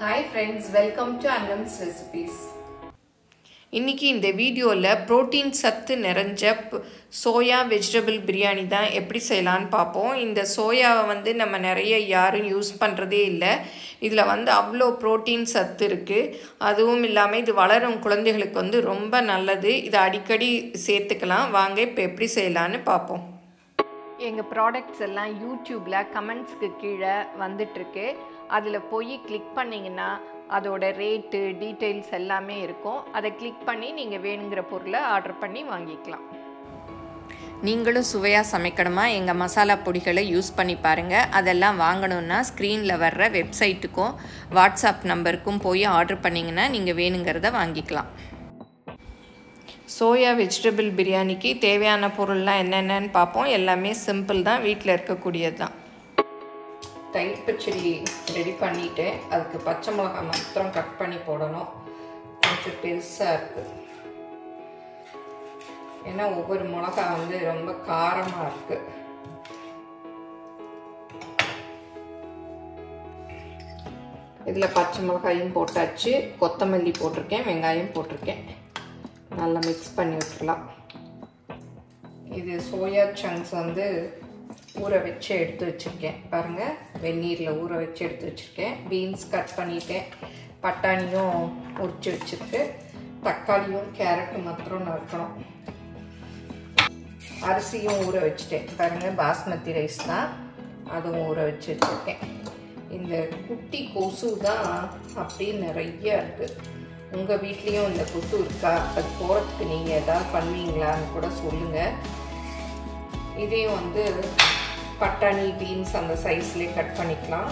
hi friends welcome to Annam's recipes இன்றைக்கி இந்த வீடியோவில் புரோட்டீன் சத்து நிறைஞ்ச ப- சோயா வெஜிடபிள் பிரியாணி தான் எப்படி செய்யலான்னு பார்ப்போம் இந்த சோயாவை வந்து நம்ம நிறைய யாரும் யூஸ் பண்ணுறதே இல்லை இதில் வந்து அவ்வளோ புரோட்டீன் சத்து இருக்குது அதுவும் இல்லாமல் இது வளரும் குழந்தைகளுக்கு வந்து ரொம்ப நல்லது இதை அடிக்கடி சேர்த்துக்கலாம் வாங்க இப்போ எப்படி செய்யலான்னு பார்ப்போம் எங்கள் ப்ராடக்ட்ஸ் எல்லாம் யூடியூப்பில் கமெண்ட்ஸ்க்கு கீழே வந்துட்டுருக்கு அதில் போய் கிளிக் பண்ணிங்கன்னா அதோட ரேட்டு டீட்டெயில்ஸ் எல்லாமே இருக்கும் அதை கிளிக் பண்ணி நீங்கள் வேணுங்கிற பொருளை ஆர்டர் பண்ணி வாங்கிக்கலாம் நீங்களும் சுவையாக சமைக்கணுமா எங்கள் மசாலா பொடிகளை யூஸ் பண்ணி பாருங்கள் அதெல்லாம் வாங்கணுன்னா ஸ்க்ரீனில் வர்ற வெப்சைட்டுக்கும் வாட்ஸ்அப் நம்பருக்கும் போய் ஆர்டர் பண்ணிங்கன்னா நீங்கள் வேணுங்கிறத வாங்கிக்கலாம் சோயா வெஜிடபிள் பிரியாணிக்கு தேவையான பொருள்லாம் என்னென்னன்னு பார்ப்போம் எல்லாமே சிம்பிள் தான் வீட்டில் இருக்கக்கூடியது தான் தயிர் பச்சடி ரெடி பண்ணிட்டு அதுக்கு பச்சை மிளகாய் மாத்திரம் கட் பண்ணி போடணும் கொஞ்சம் பெருசாக இருக்குது ஏன்னா ஒவ்வொரு மிளகா வந்து ரொம்ப காரமாக இருக்குது இதில் பச்சை மிளகாயும் போட்டாச்சு கொத்தமல்லி போட்டிருக்கேன் வெங்காயம் போட்டிருக்கேன் நல்லா மிக்ஸ் பண்ணி விட்டுலாம் இது சோயா சங்க்ஸ் வந்து ஊற வச்சு எடுத்து வச்சுருக்கேன் பாருங்கள் வெந்நீரில் ஊற வச்சு எடுத்து வச்சுருக்கேன் பீன்ஸ் கட் பண்ணிட்டேன் பட்டாணியும் உரிச்சு வச்சுருக்கு தக்காளியும் கேரட்டும் மாத்திரம் நறுக்கணும் அரிசியும் ஊற வச்சுட்டேன் பாருங்கள் பாஸ்மதி ரைஸ் தான் அதுவும் ஊற வச்சு வச்சுருக்கேன் இந்த குட்டி கொசு தான் அப்படியே நிறைய இருக்குது உங்கள் வீட்லேயும் இந்த கொசு இருக்கா அது போகிறதுக்கு நீங்கள் எதாவது பண்ணுவீங்களான்னு கூட சொல்லுங்கள் இதையும் வந்து பட்டாணி பீன்ஸ் அந்த சைஸ்லேயே கட் பண்ணிக்கலாம்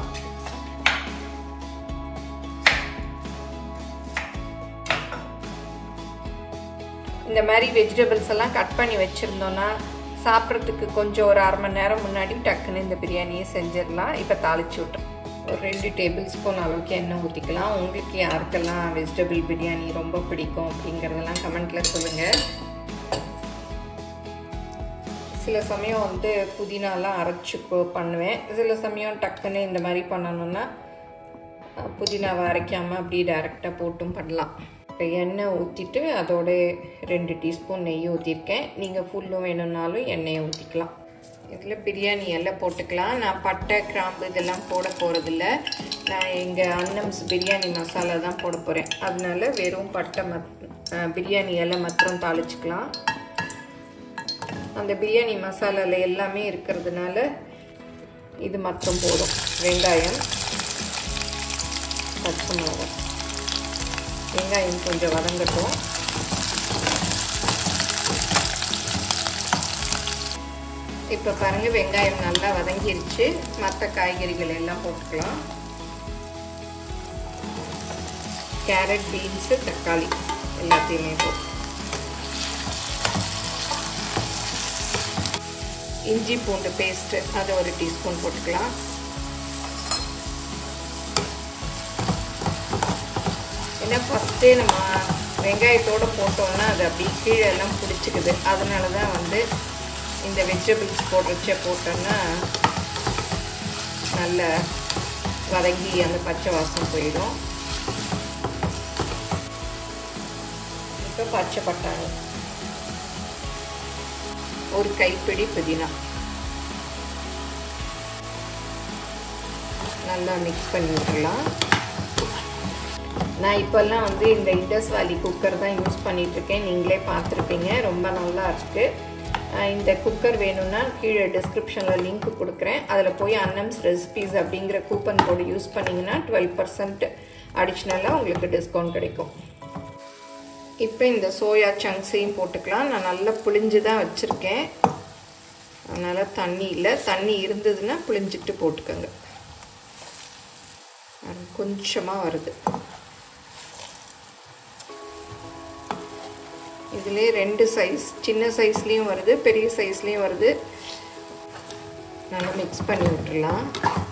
இந்த மாதிரி வெஜிடபிள்ஸ் எல்லாம் கட் பண்ணி வச்சுருந்தோன்னா சாப்பிட்றதுக்கு கொஞ்சம் ஒரு அரை மணி நேரம் முன்னாடி டக்குன்னு இந்த பிரியாணியை செஞ்சிடலாம் இப்போ தாளிச்சு விட்டோம் ஒரு ரெண்டு டேபிள் ஸ்பூன் அளவுக்கு எண்ணெய் ஊற்றிக்கலாம் உங்களுக்கு யாருக்கெல்லாம் வெஜிடபிள் பிரியாணி ரொம்ப பிடிக்கும் அப்படிங்கிறதெல்லாம் கமெண்ட்டில் சொல்லுங்கள் சில சமயம் வந்து புதினாலாம் அரைச்சி பண்ணுவேன் சில சமயம் டக்குன்னு இந்த மாதிரி பண்ணணுன்னா புதினாவை அரைக்காமல் அப்படியே டைரெக்டாக போட்டும் பண்ணலாம் இப்போ எண்ணெய் ஊற்றிட்டு அதோட ரெண்டு டீஸ்பூன் நெய் ஊற்றிருக்கேன் நீங்கள் ஃபுல்லும் வேணும்னாலும் எண்ணெயை ஊற்றிக்கலாம் இதில் பிரியாணி எல்லாம் போட்டுக்கலாம் நான் பட்டை கிராம்பு இதெல்லாம் போட போகிறதில்ல நான் எங்கள் அன்னம்ஸ் பிரியாணி மசாலா தான் போட போகிறேன் அதனால வெறும் பட்டை மத் பிரியாணி எல்லாம் மாத்திரம் தாளிச்சுக்கலாம் அந்த பிரியாணி மசாலாவில் எல்லாமே இருக்கிறதுனால இது மட்டும் போதும் வெங்காயம் பச்சை மிளகாய் வெங்காயம் கொஞ்சம் வதங்கட்டும் இப்போ பாருங்கள் வெங்காயம் நல்லா வதங்கிருச்சு மற்ற காய்கறிகள் எல்லாம் போட்டுக்கலாம் கேரட் பீன்ஸு தக்காளி எல்லாத்தையுமே போட்டு இஞ்சி பூண்டு பேஸ்ட்டு அதை ஒரு டீஸ்பூன் போட்டுக்கலாம் ஏன்னா ஃபஸ்ட்டே நம்ம வெங்காயத்தோடு போட்டோம்னா அது அப்படியே கீழே எல்லாம் பிடிச்சிக்குது அதனால தான் வந்து இந்த வெஜிடபிள்ஸ் போடுறச்ச போட்டோம்னா நல்ல வதங்கி அந்த பச்சை வாசம் போயிடும் இப்போ பச்சை பட்டாணி ஒரு கைப்பிடி புதினா நல்லா மிக்ஸ் பண்ணி விட்டுடலாம் நான் இப்போல்லாம் வந்து இந்த இண்டஸ் வேலி குக்கர் தான் யூஸ் பண்ணிகிட்ருக்கேன் நீங்களே பார்த்துருப்பீங்க ரொம்ப நல்லா இருக்குது இந்த குக்கர் வேணும்னா கீழே டிஸ்கிரிப்ஷனில் லிங்க் கொடுக்குறேன் அதில் போய் அன்னம்ஸ் ரெசிபீஸ் அப்படிங்கிற கூப்பன் கோடு யூஸ் பண்ணிங்கன்னா டுவெல் பர்சன்ட் அடிஷ்னலாக உங்களுக்கு டிஸ்கவுண்ட் கிடைக்கும் இப்போ இந்த சோயா சங்க்ஸையும் போட்டுக்கலாம் நான் நல்லா புளிஞ்சு தான் வச்சுருக்கேன் அதனால் தண்ணி இல்லை தண்ணி இருந்ததுன்னா புளிஞ்சிட்டு போட்டுக்கோங்க கொஞ்சமாக வருது இதிலே ரெண்டு சைஸ் சின்ன சைஸ்லேயும் வருது பெரிய சைஸ்லேயும் வருது நல்லா மிக்ஸ் பண்ணி விட்டுடலாம்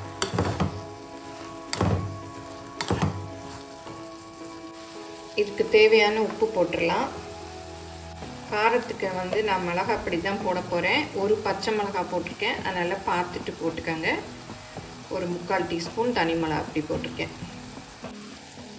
இதுக்கு தேவையான உப்பு போட்டுடலாம் காரத்துக்கு வந்து நான் மிளகா அப்படி தான் போட போகிறேன் ஒரு பச்சை மிளகா போட்டிருக்கேன் அதனால் பார்த்துட்டு போட்டுக்கோங்க ஒரு முக்கால் டீஸ்பூன் தனி மிளகா அப்படி போட்டிருக்கேன்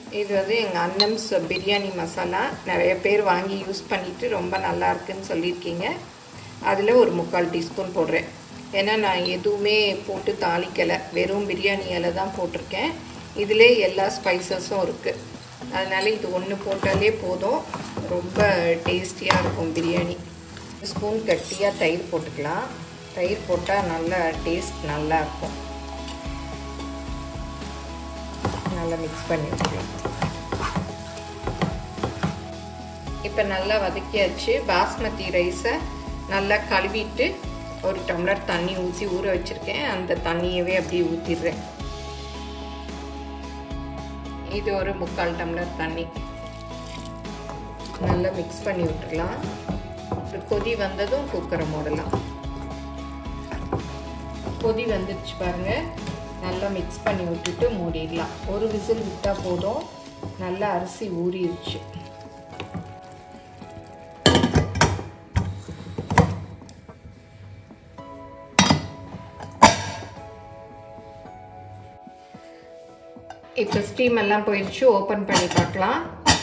இது வந்து எங்கள் அன்னம்ஸ் பிரியாணி மசாலா நிறைய பேர் வாங்கி யூஸ் பண்ணிவிட்டு ரொம்ப நல்லா இருக்குன்னு சொல்லியிருக்கீங்க அதில் ஒரு முக்கால் டீஸ்பூன் போடுறேன் ஏன்னா நான் எதுவுமே போட்டு தாளிக்கலை வெறும் பிரியாணி இலை தான் போட்டிருக்கேன் இதிலே எல்லா ஸ்பைசஸும் இருக்குது அதனால் இது ஒன்று போட்டாலே போதும் ரொம்ப டேஸ்டியாக இருக்கும் பிரியாணி ஸ்பூன் கட்டியாக தயிர் போட்டுக்கலாம் தயிர் போட்டால் நல்லா டேஸ்ட் நல்லா இருக்கும் நல்லா மிக்ஸ் பண்ணி வச்சுக்கலாம் இப்போ நல்லா வதக்கியாச்சு பாஸ்மதி ரைஸை நல்லா கழுவிட்டு ஒரு டம்ளர் தண்ணி ஊற்றி ஊற வச்சுருக்கேன் அந்த தண்ணியவே அப்படியே ஊற்றிடுறேன் இது ஒரு முக்கால் டம்ளர் தண்ணி நல்லா மிக்ஸ் பண்ணி விட்டுடலாம் ஒரு கொதி வந்ததும் குக்கரை மூடலாம் கொதி வந்துடுச்சு பாருங்க நல்லா மிக்ஸ் பண்ணி விட்டுட்டு மூடிடலாம் ஒரு விசில் விட்டால் போதும் நல்லா அரிசி ஊறிடுச்சு இப்போ ஸ்டீம் எல்லாம் போயிடுச்சு ஓப்பன் பண்ணி பார்க்கலாம்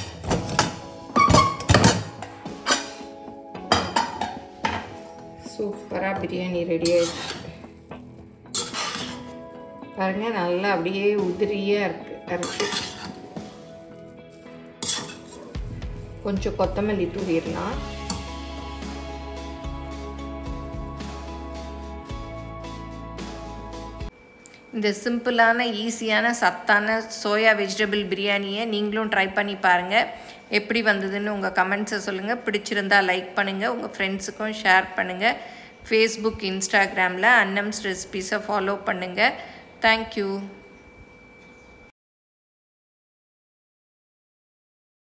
சூப்பராக பிரியாணி ரெடி ஆயிடுச்சு பாருங்க நல்லா அப்படியே உதிரியாக இருக்கு அரிசி கொஞ்சம் கொத்தமல்லி தூவிடலாம் இந்த சிம்பிளான ஈஸியான சத்தான சோயா வெஜிடபிள் பிரியாணியை நீங்களும் ட்ரை பண்ணி பாருங்கள் எப்படி வந்ததுன்னு உங்கள் கமெண்ட்ஸை சொல்லுங்கள் பிடிச்சிருந்தா லைக் பண்ணுங்கள் உங்கள் ஃப்ரெண்ட்ஸுக்கும் ஷேர் பண்ணுங்கள் ஃபேஸ்புக் இன்ஸ்டாகிராமில் அன்னம்ஸ் ரெசிபீஸை ஃபாலோ பண்ணுங்கள் தேங்க்யூ